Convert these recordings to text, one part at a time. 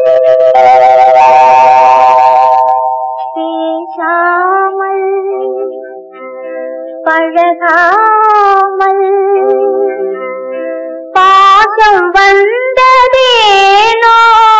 பேசாமல் பழகாமல் பாசம் வந்ததேனோ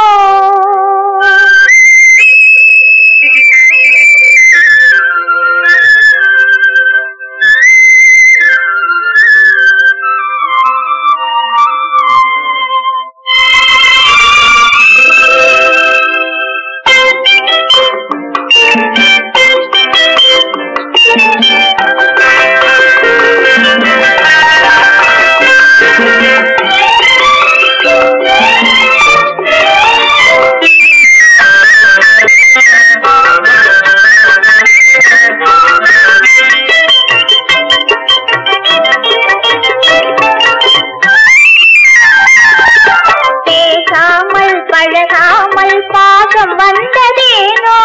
பேசாமல் பழகாமல் பாசம் வந்ததேனோ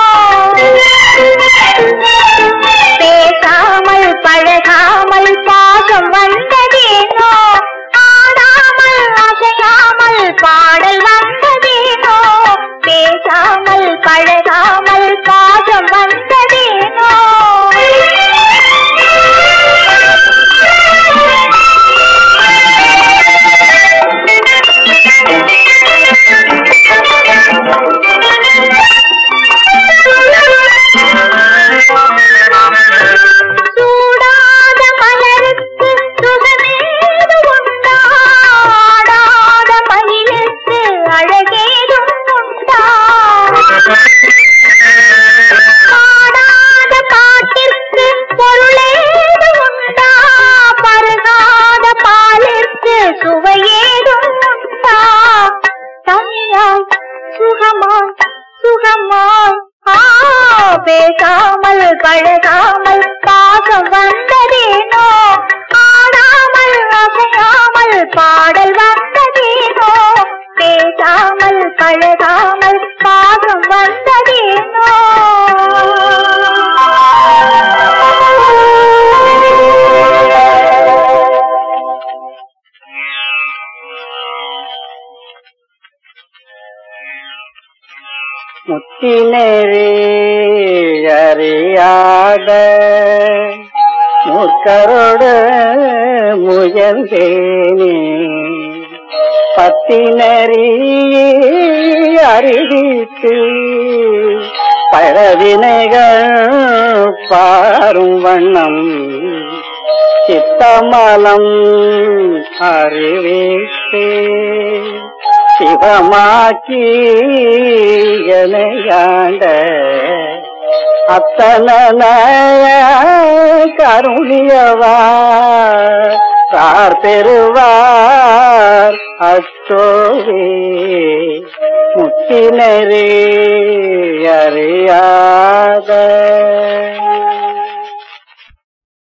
பேசாமல் பழகாமல் பாசம் வந்ததேனோ ஆடாமல் அசையாமல் பாடல் வந்ததேனோ பேசாமல் பழகாமல் பாசம் வந்ததேனோ சூடாத மலருக்கு சுகமேது உண்டாடாத மயிலுக்கு அழகேதும் உண்டா பாடாத பாட்டிற்கு பொருளேது உண்டா பருகாத பாலிற்கு சுவையேதும் உண்டா தனியாய் சுகமாய் சுகமாய் ஆ பேசாமல் பழகாமல் பாசம் வந்ததேனோ ஆடாமல் அசையாமல் பாடல் வந்ததேனோ பேசாமல் பழகாமல் பாசம் வந்ததேனோ முத்தினரே அறியாத முக்கரோடு முயல்ந்தேனே பத்தினரி அறிவித்து பழவினைகள் பாரும் வண்ணம் சித்தமலம் அறிவித்து சிவமாக்கி எனையாண்ட அத்தன கருணியவா சார் பெறுவார் அச்சோவே முத்தினரே அறியா